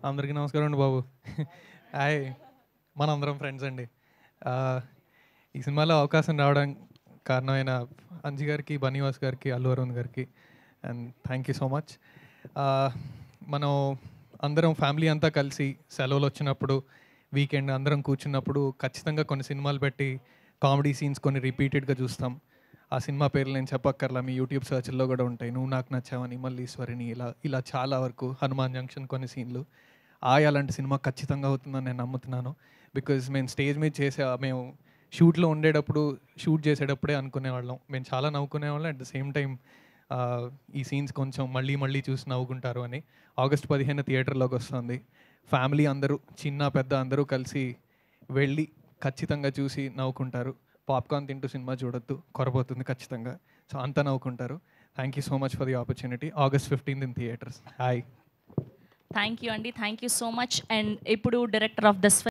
అందరికీ నమస్కారం అండి బాబు హాయ్ మనందరం ఫ్రెండ్స్ అండి ఆ, ఈ సినిమాలో అవకాశం రావడం కారణమైన అంజి గారికి బనీవాస్ గారికి అల్లు అరవింద్ గారికి and thank you so much మనం అందరం ఫ్యామిలీ అంతా కలిసి సెలవులు వచ్చినప్పుడు వీకెండ్ అందరం కూర్చున్నప్పుడు ఖచ్చితంగా కొన్ని సినిమాలు పెట్టి కామెడీ సీన్స్ కొన్ని రిపీటెడ్గా చూస్తాం ఆ సినిమా పేర్లు నేను చెప్పక్కర్లా మీ యూట్యూబ్ సర్చ్లో కూడా ఉంటాయి నువ్వు నాకు నచ్చావని మల్లీశ్వరిని ఇలా ఇలా చాలా వరకు హనుమాన్ జంక్షన్ కొన్ని సీన్లు ఆయ్ అలాంటి సినిమా ఖచ్చితంగా అవుతుందని నేను నమ్ముతున్నాను బికాజ్ మేము స్టేజ్ మీద చేసే మేము షూట్లో ఉండేటప్పుడు షూట్ చేసేటప్పుడే అనుకునేవాళ్ళం మేము చాలా నవ్వుకునేవాళ్ళం అట్ ద సేమ్ టైం ఈ సీన్స్ కొంచెం మళ్ళీ మళ్ళీ చూసి నవ్వుకుంటారు అని ఆగస్ట్ పదిహేను థియేటర్లోకి వస్తుంది ఫ్యామిలీ అందరూ చిన్న పెద్ద అందరూ కలిసి వెళ్ళి ఖచ్చితంగా చూసి నవ్వుకుంటారు పాప్కార్న్ తింటూ సినిమా చూడొద్దు కొరబోతుంది ఖచ్చితంగా సో అంతా నవ్వుకుంటారు thank you so much for the opportunity August fifteenth in theatres hi thank you అండి thank you so much and ఇప్పుడు డైరెక్టర్ ఆఫ్ ద